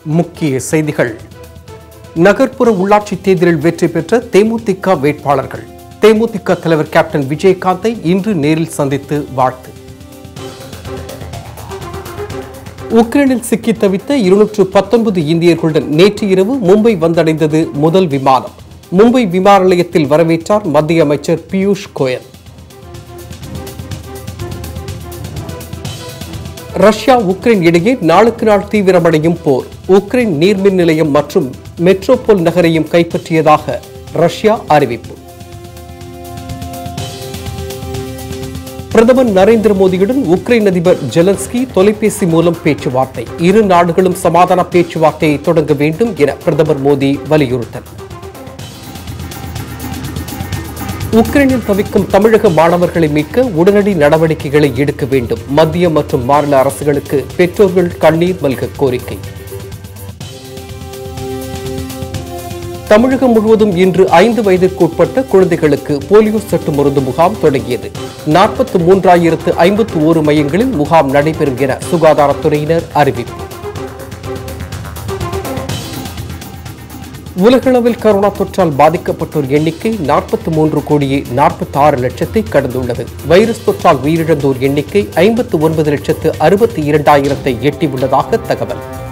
முக்கிய செய்திகள் நகர்ப்புற உள்ளாட்சி தேர்தலில் வெற்றி பெற்ற தேமுதிக வேட்பாளர்கள் தேமுதிக தலைவர் கேப்டன் விஜயகாந்தை இன்று நேரில் சந்தித்து வாழ்த்து உக்ரைனில் சிக்கி தவித்த இருநூற்று பத்தொன்பது இந்தியர்களுடன் நேற்று இரவு மும்பை வந்தடைந்தது முதல் விமானம் மும்பை விமான நிலையத்தில் வரவேற்றார் மத்திய அமைச்சர் பியூஷ் கோயல் ரஷ்யா உக்ரைன் இடையே நாளுக்கு நாள் தீவிரமடையும் போர் உக்ரைன் நீர்மின் நிலையம் மற்றும் மெட்ரோபோல் நகரையும் கைப்பற்றியதாக ரஷ்யா அறிவிப்பு பிரதமர் நரேந்திர மோடியுடன் உக்ரைன் அதிபர் ஜெலன்ஸ்கி தொலைபேசி மூலம் பேச்சுவார்த்தை இரு நாடுகளும் சமாதான பேச்சுவார்த்தையை தொடங்க வேண்டும் என பிரதமர் மோடி வலியுறுத்தல் உக்ரைனில் தவிக்கும் தமிழக மாணவர்களை மீட்க உடனடி நடவடிக்கைகளை எடுக்க வேண்டும் மத்திய மற்றும் மாநில அரசுகளுக்கு பெற்றோர்கள் கண்ணீர் மல்க கோரிக்கை தமிழகம் முழுவதும் இன்று ஐந்து வயதிற்கு உட்பட்ட குழந்தைகளுக்கு போலியோ சொட்டு மருந்து முகாம் தொடங்கியது நாற்பத்தி மூன்றாயிரத்து ஐம்பத்து ஓரு மையங்களில் முகாம் நடைபெறும் என சுகாதாரத்துறையினர் அறிவிப்பு உலகளவில் கரோனா தொற்றால் பாதிக்கப்பட்டோர் எண்ணிக்கை நாற்பத்தி மூன்று கோடியே நாற்பத்தி ஆறு லட்சத்தை கடந்துள்ளது வைரஸ் தொற்றால் உயிரிழந்தோர் எண்ணிக்கை ஐம்பத்து ஒன்பது லட்சத்து அறுபத்தி இரண்டாயிரத்தை எட்டியுள்ளதாக தகவல்